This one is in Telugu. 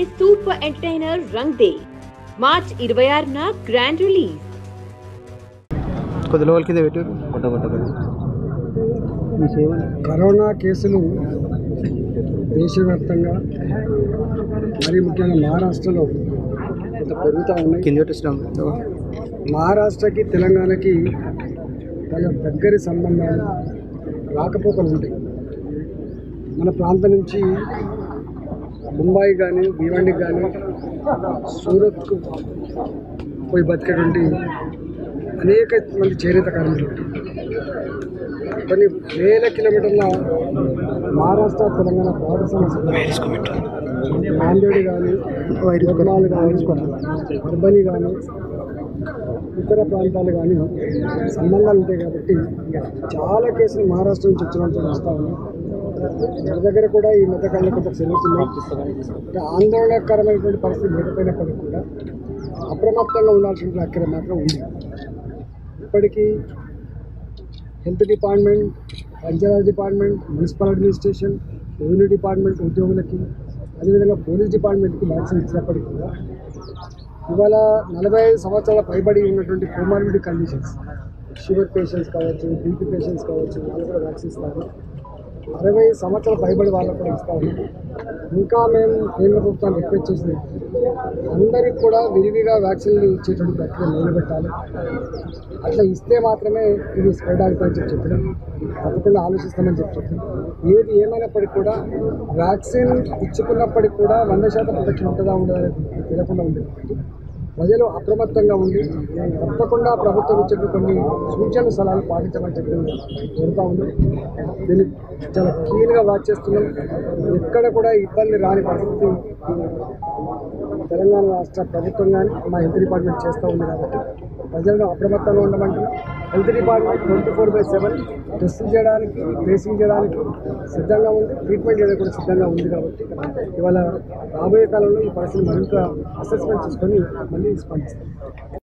Super entertainer Rang De March ఇరవై ఆరున గ్రాండ్ రిలీజ్ కొద్ది లోపల కింద పెట్టు కొట్ట కొట్ట మీ సేవ కరోనా కేసులు దేశవ్యాప్తంగా మరి ముఖ్యంగా మహారాష్ట్రలో కొంత పెరుగుతూ ఉన్నాయి కింద పెట్టిస్తాం మహారాష్ట్రకి తెలంగాణకి చాలా దగ్గరి సంబంధాలు రాకపోకలు ఉంటాయి మన ప్రాంతం నుంచి ముంబాయి కానీ భివండికి కానీ సూరత్కు పోయి బతికేటువంటి అనేక మంది చేనేత కార్మికులు ఉంటారు. కొన్ని వేల కిలోమీటర్ల మహారాష్ట్ర తెలంగాణ బార్డర్ సమస్య నాందేడ్ కానీ నిర్మల్ కానీ అర్బని కానీ ఇతర ప్రాంతాలు కానీ సంబంధాలు ఉంటాయి కాబట్టి చాలా కేసులు మహారాష్ట్ర నుంచి వచ్చినట్టు వస్తూ ఉన్నాయి మన దగ్గర కూడా ఈ మధ్యకాలంలో కొంత పెరుగుతున్నాయి అంటే ఆందోళనకరమైనటువంటి పరిస్థితి లేకపోయినప్పటికీ కూడా అప్రమత్తంగా ఉండాల్సిన అక్కడ మాత్రం ఉంది ఇప్పటికీ health department panchayat department municipal administration revenue department ఉద్యోగులకి అదేవిధంగా పోలీస్ డిపార్ట్మెంట్కి వ్యాక్సిన్ ఇచ్చినప్పటికీ కూడా ఇవాళ నలభై ఐదు సంవత్సరాల పైబడి ఉన్నటువంటి కోమార్బిడ్ కండిషన్స్ షుగర్ పేషెంట్స్ కావచ్చు బీపీ పేషెంట్స్ కావచ్చు వాళ్ళు కూడా వ్యాక్సిన్ ఇస్తారు అరవై సంవత్సరాల పైబడి వాళ్ళకు కూడా ఇస్తా ఉన్నాం ఇంకా మేము కేంద్ర ప్రభుత్వాన్ని రిక్వెస్ట్ చేసింది అందరికి కూడా విరివిగా వ్యాక్సిన్లు ఇచ్చేటువంటి ప్రక్రియ మొదలుపెట్టాలి అట్లా ఇస్తే మాత్రమే ఇది స్ప్రెడ్ అవుతుందని చెప్పి చెప్పడం తప్పకుండా ఆలోచిస్తామని చెప్పి చెప్పడం ఏది ఏమైనప్పటికీ కూడా వ్యాక్సిన్ ఇచ్చుకున్నప్పటికి కూడా వంద శాతం ప్రొటెక్షన్ ఉంటుందా ఉండదా అనేది తెలియకుండా ఉంది కాబట్టి ప్రజలు అప్రమత్తంగా ఉండి తప్పకుండా ప్రభుత్వం ఇచ్చిన కొన్ని సూచనలు సలహాలు పాటించమని చెప్పి కోరుతా ఉంది దీన్ని చాలా క్లీన్గా వాచ్ చేస్తున్నాం ఎక్కడ కూడా ఇబ్బంది రాని పరిస్థితి తెలంగాణ రాష్ట్ర ప్రభుత్వం కానీ మా హెల్త్ డిపార్ట్మెంట్ చేస్తూ ఉంది కాబట్టి ప్రజలను అప్రమత్తంగా ఉండమంటున్నాం health department twenty four by seven టెస్టులు చేయడానికి ట్రేసింగ్ చేయడానికి సిద్ధంగా ఉంది ట్రీట్మెంట్ చేయడానికి కూడా సిద్ధంగా ఉంది కాబట్టి ఇవాళ రాబోయే కాలంలో ఈ పరిస్థితిని మరింత అసెస్మెంట్ చేసుకొని మళ్ళీ స్పందిస్తాం